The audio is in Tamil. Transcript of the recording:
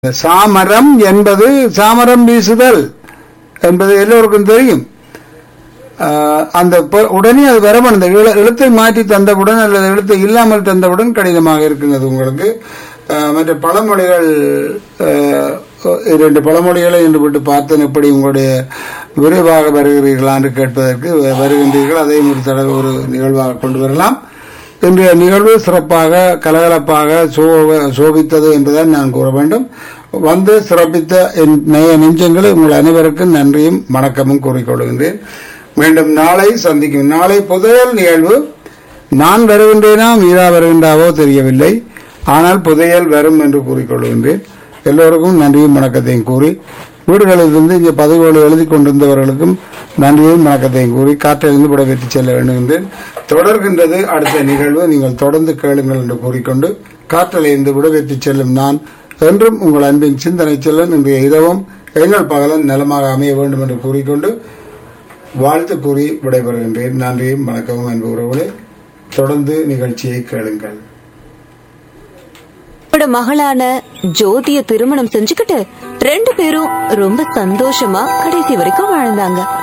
இந்த சாமரம் என்பது சாமரம் வீசுதல் என்பது எல்லோருக்கும் தெரியும் ஆஹ் அந்த ப- உடனே அது வரவன் அந்த எழு- எழுத்தை மாற்றி தந்தவுடன் அல்லது எழுத்தை இல்லாமல் தந்தவுடன் கடினமாக இருக்கின்றது உங்களுக்கு ஆஹ் மற்ற பழமொழிகள் ஆஹ் இரண்டு பழமொழிகளை என்று விட்டு பார்த்தேன் எப்படி உங்களுடைய விரைவாக வருகிறீர்களா என்று கேட்பதற்கு வ- வருகின்றீர்கள் அதையும் ஒரு தடவை ஒரு நிகழ்வாக கொண்டு வரலாம் இன்றைய நிகழ்வு சிறப்பாக கலகலப்பாக சோ- சோபித்தது என்பதை நான் கூற வேண்டும் வந்து சிறப்பித்த என் நேய நெஞ்சங்களை உங்கள் அனைவருக்கும் நன்றியும் வணக்கமும் கூறிக்கொள்கின்றேன் மீண்டும் நாளை சந்திக்கும் நாளை புதையல் நிகழ்வு நான் வருகின்றேனா மீரா வருகின்றாவோ தெரியவில்லை ஆனால் புதையல் வரும் என்று கூறிக்கொள்கின்றேன் எல்லோருக்கும் நன்றியும் வணக்கத்தையும் கூறி வீடுகளிலிருந்து இங்கே பதவியோடு எழுதி கொண்டிருந்தவர்களுக்கும் நன்றியும் வணக்கத்தையும் கூறி காற்றிலிருந்து விடைபெற்று செல்ல வேண்டுகின்றேன் தொடர்கின்றது அடுத்த நிகழ்வு நீங்கள் தொடர்ந்து கேளுங்கள் என்று கூறிக்கொண்டு காற்றலைந்து விடைபெற்று செல்லும் நான் என்றும் உங்கள் அன்பின் சிந்தனை செல்லும் இன்றைய இரவும் எங்கள் பகலன் நலமாக அமைய வேண்டும் என்று கூறிக்கொண்டு வாழ்த்து கூறி விடைபெறுகின்றேன் நன்றியும் வணக்கமும் அன்பு உறவுகளே தொடர்ந்து நிகழ்ச்சியை கேளுங்கள் அவரோட மகளான ஜோதிய திருமணம் செஞ்சுக்கிட்டு ரெண்டு பேரும் ரொம்ப சந்தோஷமா கடைசி வரைக்கும் வாழ்ந்தாங்க